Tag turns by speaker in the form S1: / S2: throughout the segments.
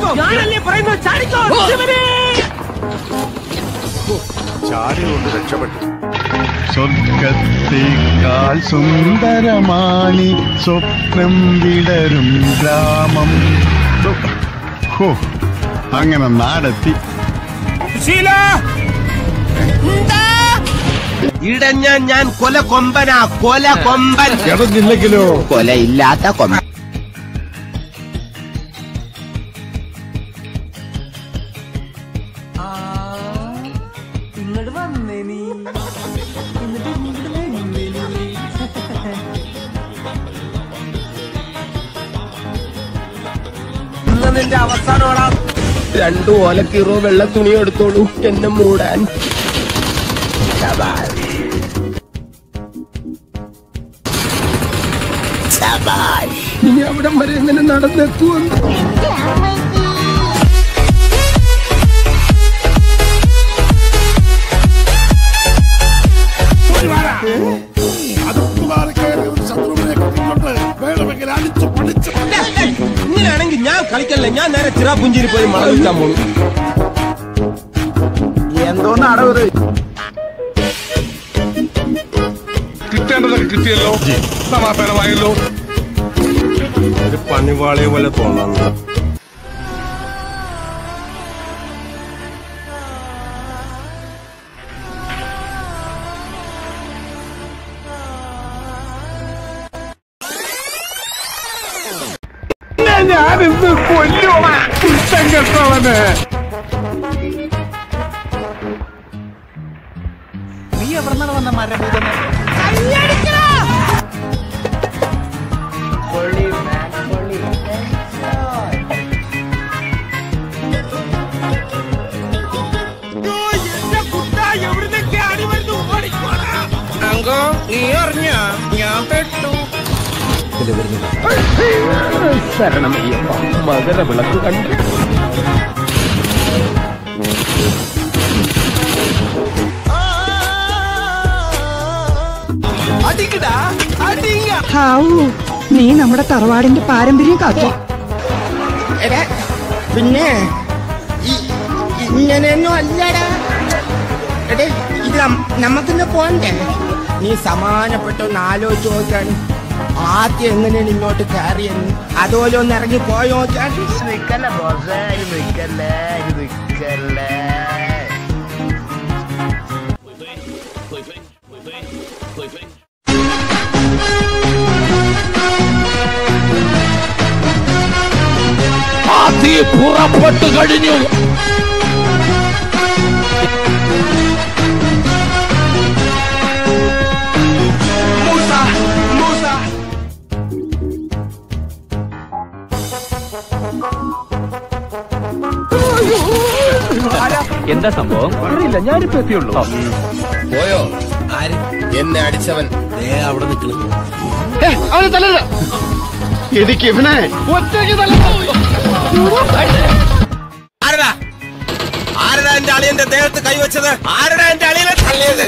S1: ഞാനല്ലേ പറയുന്നു ചാടിക്കോ ശിവനെ
S2: ചാടിയോണ്ട് രക്ഷപ്പെട്ടു
S3: സ്വർഗത്തേക്കാൾ സുന്ദരമാണി സ്വപ്നം വിടരും ഗ്രാമം ഹോ അങ്ങനെ നാടെത്തി
S1: ഇടഞ്ഞ ഞാൻ കൊല കൊമ്പനാ കൊല കൊമ്പൻ
S2: കിടന്നില്ലെങ്കിലോ
S1: കൊലയില്ലാത്ത കൊമ്പൻ
S4: ഇങ്ങോട്ട് വന്നേ നീ എന്നിട്ട് ഇങ്ങോട്ട് വന്നേ നീ
S1: ഇന്ന് നിന്റെ അവസാനോടാ രണ്ടു ഓലക്കീറോ വെള്ള തുണി എടുത്തോളൂ എന്നെ മൂടാൻ ശബാഷ്. ശബാഷ്. ഇനി അവിടം വരെ എങ്ങനെ നടന്നെത്തുമെന്ന് ഇങ്ങനെയാണെങ്കിൽ ഞാൻ കളിക്കല്ല ഞാൻ നേരെ ചിറാപുഞ്ചിരി പോയി മഴ വിൽക്കാൻ പോകും
S2: കിട്ടേണ്ടതൊക്കെ കിട്ടിയല്ലോ സമാധാനമായല്ലോ ഒരു പണിവാളിയെ പോലെ തോന്നുന്നു ഞാനിന്ന് കൊല്ലുവാ കുറ്റം കെട്ടവന്
S3: നീ എവിടെ നിന്നാണ് വന്ന മരഭൂതനെ
S1: ശരണമയ്യപ്പ മകരവിളക്ക് കണ്ടു അടിക്കടാ അടിങ്ങ
S5: ഹാവൂ നീ നമ്മുടെ തറവാടിന്റെ പാരമ്പര്യം കാത്തു
S1: പിന്നെ ഈ- ഇങ്ങനെയൊന്നും അല്ലടാ എടേ ഇത് നം- നമുക്കിന്ന് പോണ്ടേ നീ സമാനപ്പെട്ട ഒന്ന് ആലോചിച്ച് നോക്കാണ് ആദ്യം എങ്ങനെയാണ് ഇങ്ങോട്ട് കയറിയെന്ന് അതുപോലെ ഒന്ന് ഇറങ്ങി പോയോ നിക്കല്ല ബോസേ നിക്കല്ലേ നിക്കല്ലേ
S6: പുറപ്പെട്ടു കഴിഞ്ഞു
S1: മൂസ മൂസ
S6: എന്താ സംഭവം
S1: അറിയില്ല ഞാനിപ്പോ എത്തിയുള്ളൂ
S6: പോയോ ആര് എന്നെ അടിച്ചവൻ ദേ അവിടെ നിൽക്കുന്നു
S3: എനിക്ക് ഇവനെ
S1: ആരടാ ആരടാ എന്റെ അളിയന്റെ ദേഹത്ത് കൈവച്ചത് ആരടാ എന്റെ അളിയനെ തള്ളിയത്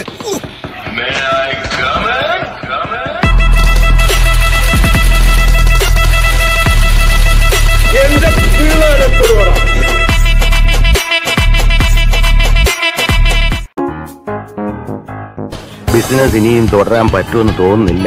S6: ബിസിനസ് ഇനിയും തുടരാൻ പറ്റുമെന്ന് തോന്നുന്നില്ല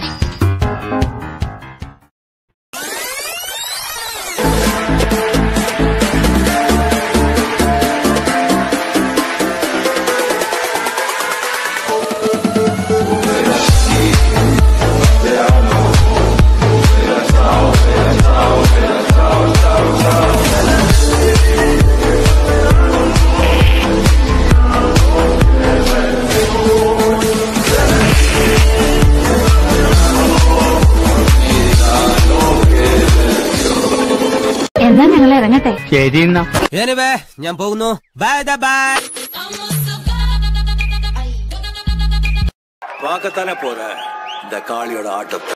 S7: എന്നാ ഞങ്ങൾ ഇറങ്ങട്ടെ
S3: ശരി എന്നാ
S1: ഞാൻ പോകുന്നു ബൈ ബൈ
S6: பார்க்கத்தானே போற இந்த காளியோட ஆட்டத்தை